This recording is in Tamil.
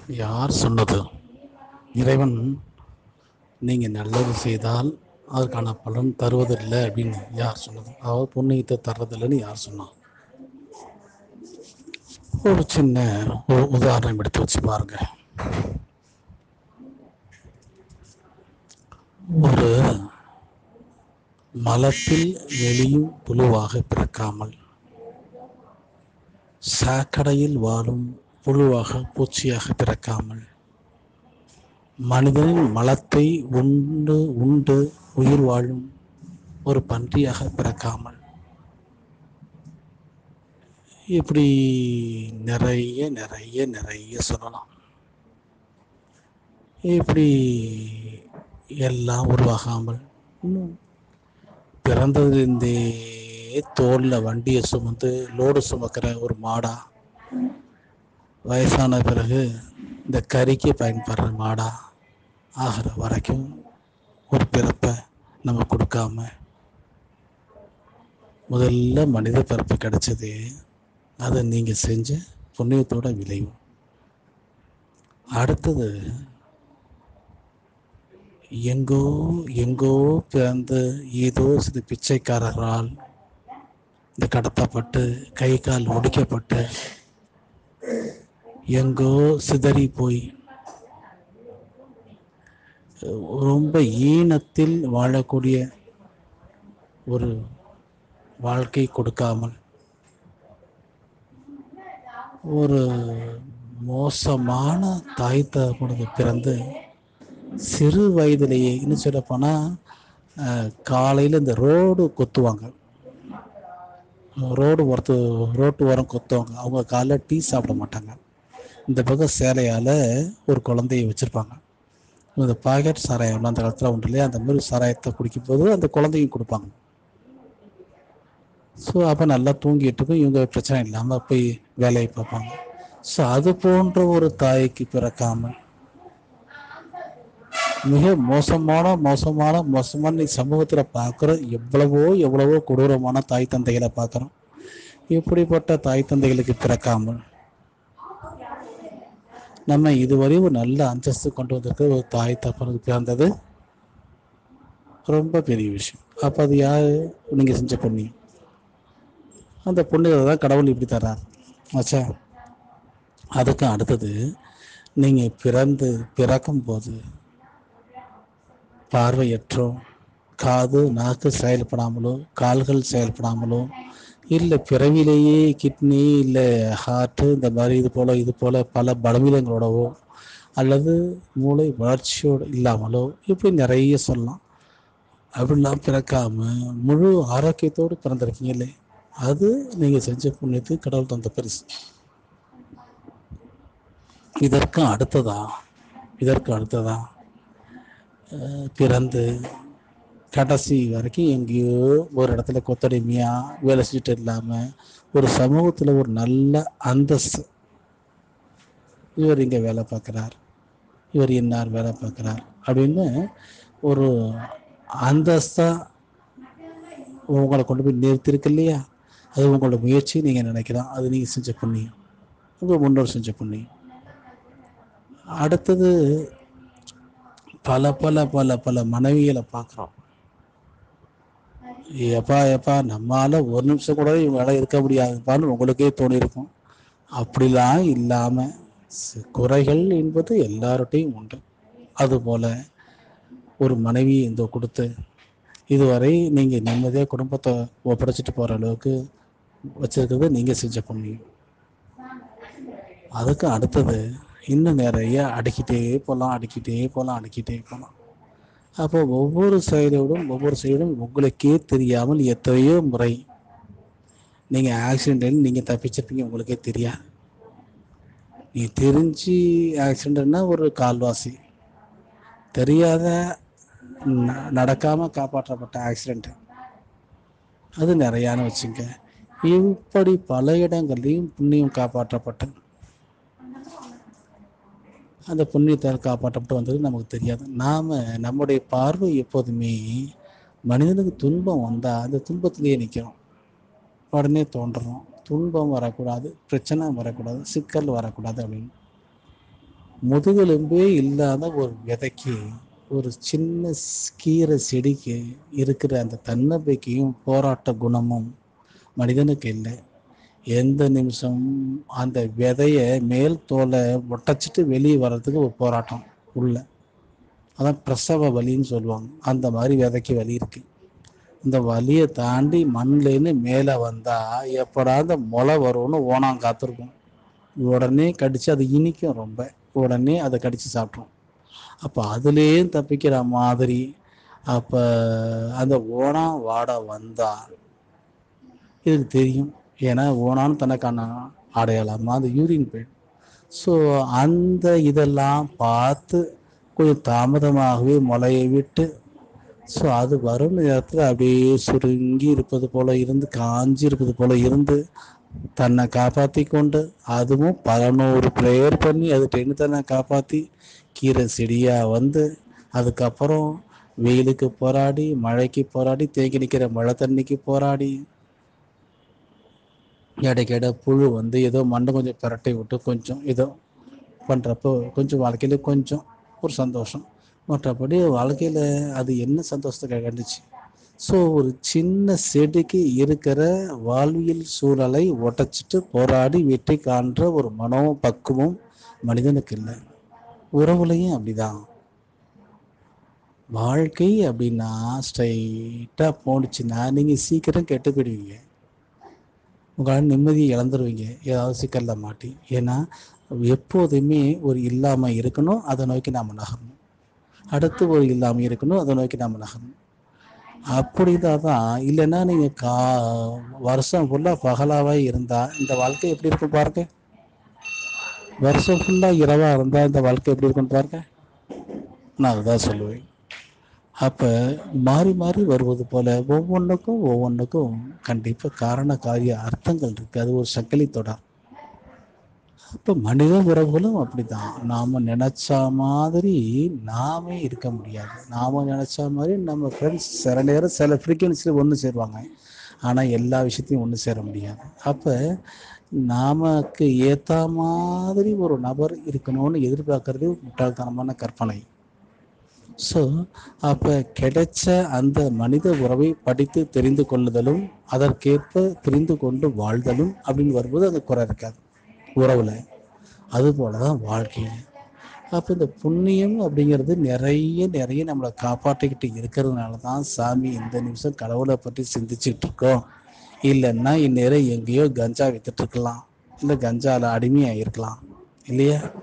யார் சொன்னது இறைவன் நீங்கள் நல்லது செய்தால் அதற்கான பலன் தருவதில்லை அப்படின்னு யார் சொன்னது அதாவது புண்ணியத்தை தர்றதில்லைன்னு யார் சொன்னா ஒரு சின்ன ஒரு உதாரணம் எடுத்து வச்சு பாருங்க ஒரு மலத்தில் வெளியும் புழுவாக பிறக்காமல் சாக்கடையில் வாழும் புழுவாக பூச்சியாக பிறக்காமல் மனிதனின் மலத்தை உண்டு உண்டு உயிர் வாழும் ஒரு பன்றியாக பிறக்காமல் இப்படி நிறைய நிறைய நிறைய சொல்லலாம் இப்படி எல்லாம் உருவாகாமல் இன்னும் பிறந்ததுலேருந்தே தோளில் வண்டியை சுமந்து லோடு சுமக்கிற ஒரு மாடா வயசான பிறகு இந்த கறிக்கு பயன்படுற மாடா ஆகிற வரைக்கும் ஒரு பிறப்பை நம்ம கொடுக்காம முதல்ல மனித பிறப்பு கிடைச்சது அதை நீங்கள் செஞ்ச புண்ணியத்தோட விளைவு அடுத்தது எங்கோ எங்கோ பிறந்து ஏதோ சில பிச்சைக்காரர்களால் இந்த கடத்தப்பட்டு கை கால் ஒடிக்கப்பட்டு எங்கோ சிதறி போய் ரொம்ப ஈனத்தில் வாழக்கூடிய ஒரு வாழ்க்கை கொடுக்காமல் ஒரு மோசமான தாய் தகப்பனுக்கு பிறந்து சிறு வயதிலேயே இன்னும் சொல்ல போனால் காலையில் இந்த ரோடு கொத்துவாங்க ரோடு ஒருத்த ரோட்டு ஓரம் கொத்துவாங்க அவங்க காலைல டீ சாப்பிட மாட்டாங்க இந்த பக்கம் சேலையால் ஒரு குழந்தைய வச்சுருப்பாங்க இந்த பாக்கெட் சாராயம் அந்த காலத்தில் உண்டு இல்லையா அந்த மாதிரி சாராயத்தை குடிக்கும்போது அந்த குழந்தையும் கொடுப்பாங்க ஸோ அப்போ நல்லா தூங்கிட்டு இருக்கும் இவங்க பிரச்சனை இல்லாமல் போய் வேலையை பார்ப்பாங்க ஸோ அது போன்ற ஒரு தாய்க்கு பிறக்காமல் மிக மோசமான மோசமான மோசமான நீ சமூகத்தில் பார்க்குற எவ்வளவோ எவ்வளவோ கொடூரமான தாய் தந்தைகளை பார்க்குறோம் இப்படிப்பட்ட தாய் தந்தைகளுக்கு பிறக்காமல் நம்ம இதுவரை ஒரு நல்ல அந்தஸ்து கொண்டு வந்திருக்க ஒரு தாய் தப்பனுக்கு பிறந்தது ரொம்ப பெரிய விஷயம் அப்போ அது யார் நீங்கள் செஞ்ச புண்ணியம் அந்த புண்ணியத்தை தான் கடவுள் இப்படி தர்றார் ஆச்சா அதுக்கு அடுத்தது நீங்கள் பிறந்து பிறக்கும் போது பார்வையற்றோம் காது நாக்கு செயல்படாமலோ கால்கள் செயல்படாமலோ இல்லை பிறவிலேயே கிட்னி இல்லை ஹார்ட்டு இந்த மாதிரி இது போல் இது போல் பல பலவீனங்களோடவோ அல்லது மூளை வளர்ச்சியோடு இல்லாமலோ இப்படி நிறைய சொல்லலாம் அப்படிலாம் பிறக்காம முழு ஆரோக்கியத்தோடு பிறந்திருக்கீங்களே அது நீங்கள் செஞ்ச புண்ணியத்துக்கு கடவுள் தந்த பரிசு இதற்கு அடுத்ததா இதற்கு அடுத்ததா அஹ் பிறந்து கடைசி வரைக்கும் எங்கேயோ ஒரு இடத்துல கொத்தடிமையாக வேலை செஞ்சுட்டு இல்லாமல் ஒரு சமூகத்தில் ஒரு நல்ல அந்தஸ்து இவர் இங்கே வேலை பார்க்குறார் இவர் இன்னார் வேலை பார்க்குறார் அப்படின்னு ஒரு அந்தஸ்தாக உங்களை கொண்டு போய் நிறுத்திருக்கு இல்லையா அது உங்களோட முயற்சி நீங்கள் நினைக்கலாம் அது நீங்கள் செஞ்ச புண்ணியம் உங்கள் முன்னோர் செஞ்ச புண்ணியம் அடுத்தது பல பல பல பல மனைவிகளை பார்க்குறோம் எப்பா எப்பா நம்மால ஒரு நிமிஷம் கூட இவங்களால இருக்க முடியாதுப்பான்னு உங்களுக்கே தோணியிருக்கும் அப்படிலாம் இல்லாமல் குறைகள் என்பது எல்லார்ட்டையும் உண்டு அதுபோல் ஒரு மனைவி இந்த கொடுத்து இதுவரை நீங்கள் நிம்மதியாக குடும்பத்தை ஒப்படைச்சிட்டு போகிற அளவுக்கு வச்சிருக்கிறது நீங்கள் செஞ்ச புண்ணியம் அதுக்கு அடுத்தது இன்னும் நிறைய அடுக்கிட்டே போகலாம் அடுக்கிட்டே போகலாம் அடுக்கிட்டே போகலாம் அப்போ ஒவ்வொரு செயலோடும் ஒவ்வொரு செயலும் உங்களுக்கே தெரியாமல் எத்தனையோ முறை நீங்கள் ஆக்சிடென்ட் நீங்கள் தப்பிச்சிருப்பீங்க உங்களுக்கே தெரியாது நீ தெரிஞ்சு ஆக்சிடென்ட்னா ஒரு கால்வாசி தெரியாத ந- நடக்காம காப்பாற்றப்பட்ட ஆக்சிடென்ட் அது நிறையான்னு வச்சுங்க இப்படி பல இடங்கள்லையும் புண்ணியம் காப்பாற்றப்பட்டது அந்த புண்ணியத்தால் காப்பாற்றப்பட்டு வந்தது நமக்கு தெரியாது நாம் நம்முடைய பார்வை எப்போதுமே மனிதனுக்கு துன்பம் வந்தால் அந்த துன்பத்திலேயே நிற்கிறோம் உடனே தோன்றணும் துன்பம் வரக்கூடாது பிரச்சனை வரக்கூடாது சிக்கல் வரக்கூடாது அப்படின்னு முதுகெலும்பே இல்லாத ஒரு விதைக்கு ஒரு சின்ன ஸ்- கீரை செடிக்கு இருக்கிற அந்த தன்னம்பிக்கையும் போராட்ட குணமும் மனிதனுக்கு இல்லை எந்த நிமிஷம் அந்த விதைய மேல் தோலை ஒட்டச்சிட்டு வெளியே வர்றதுக்கு ஒரு போராட்டம் உள்ள அதான் பிரசவ வலின்னு சொல்லுவாங்க அந்த மாதிரி விதைக்கு வலி இருக்கு இந்த வலியை தாண்டி மண்லேருந்து மேலே வந்தா எப்படா அந்த முளை வரும்னு ஓனாம் காத்திருக்கும் உடனே கடிச்சு அது இனிக்கும் ரொம்ப உடனே அதை கடிச்சு சாப்பிட்ரும் அப்போ அதுலேயும் தப்பிக்கிற மாதிரி அப்போ அந்த ஓனா வாடை வந்தா இதுக்கு தெரியும் ஏன்னா ஓனான்னு தனக்கான அடையாளமாக அந்த யூரின் போயிடும் ஸோ அந்த இதெல்லாம் பார்த்து கொஞ்சம் தாமதமாகவே முளையை விட்டு ஸோ அது வரும் நேரத்தில் அப்படியே சுருங்கி இருப்பது போல இருந்து காஞ்சி இருப்பது போல இருந்து தன்னை காப்பாற்றி கொண்டு அதுவும் பதினோரு ப்ரேயர் பண்ணி அது டென்னு தன்னை காப்பாற்றி கீரை செடியாக வந்து அதுக்கப்புறம் வெயிலுக்கு போராடி மழைக்கு போராடி தேங்கி நிற்கிற மழை தண்ணிக்கு போராடி இடைக்கிட புழு வந்து ஏதோ மண்ணை கொஞ்சம் பிரட்டை விட்டு கொஞ்சம் ஏதோ பண்ணுறப்போ கொஞ்சம் வாழ்க்கையில் கொஞ்சம் ஒரு சந்தோஷம் மற்றபடி வாழ்க்கையில் அது என்ன சந்தோஷத்தை கண்டுச்சு ஸோ ஒரு சின்ன செடிக்கு இருக்கிற வாழ்வியல் சூழலை உடைச்சிட்டு போராடி வெற்றி காண்ற ஒரு மனோ பக்குவம் மனிதனுக்கு இல்லை உறவுலையும் அப்படிதான் வாழ்க்கை அப்படின்னா ஸ்ட்ரைட்டாக போணுச்சுன்னா நீங்கள் சீக்கிரம் கெட்டு போயிடுவீங்க உங்களால் நிம்மதியை இழந்துருவீங்க ஏதாவது சிக்கலில் மாட்டி ஏன்னா எப்போதுமே ஒரு இல்லாமல் இருக்கணும் அதை நோக்கி நாம் நகரணும் அடுத்து ஒரு இல்லாமல் இருக்கணும் அதை நோக்கி நாம் நகரணும் அப்படிதான் தான் இல்லைன்னா நீங்கள் கா வருஷம் ஃபுல்லாக பகலாவே இருந்தால் இந்த வாழ்க்கை எப்படி இருக்கும் பாருங்க வருஷம் ஃபுல்லாக இரவாக இருந்தால் இந்த வாழ்க்கை எப்படி இருக்கும்னு பாருங்க நான் அதுதான் சொல்லுவேன் அப்போ மாறி மாறி வருவது போல ஒவ்வொன்றுக்கும் ஒவ்வொன்றுக்கும் கண்டிப்பாக காரண காரிய அர்த்தங்கள் இருக்கு அது ஒரு சக்கலி தொடர் அப்போ மனித உறவுகளும் அப்படிதான் நாம நினைச்ச மாதிரி நாமே இருக்க முடியாது நாம நினைச்ச மாதிரி நம்ம ஃப்ரெண்ட்ஸ் சில நேரம் சில ஃப்ரீக்குவன்சியில் ஒன்று சேருவாங்க ஆனால் எல்லா விஷயத்தையும் ஒன்று சேர முடியாது அப்போ நமக்கு ஏற்ற மாதிரி ஒரு நபர் இருக்கணும்னு எதிர்பார்க்கறது முட்டாள்தனமான கற்பனை ஸோ அப்போ கிடைச்ச அந்த மனித உறவை படித்து தெரிந்து கொள்ளுதலும் அதற்கேற்ப தெரிந்து கொண்டு வாழ்தலும் அப்படின்னு வரும்போது அது குறை இருக்காது உறவில் அதுபோல தான் வாழ்க்கை அப்போ இந்த புண்ணியம் அப்படிங்கிறது நிறைய நிறைய நம்மளை காப்பாற்றிக்கிட்டு இருக்கிறதுனால தான் சாமி இந்த நிமிஷம் கடவுளை பற்றி சிந்திச்சுட்டு இருக்கோம் இல்லைன்னா இந்நேரம் எங்கேயோ கஞ்சா வித்துட்டு இருக்கலாம் இல்லை கஞ்சால அடிமையாக இருக்கலாம் இல்லையா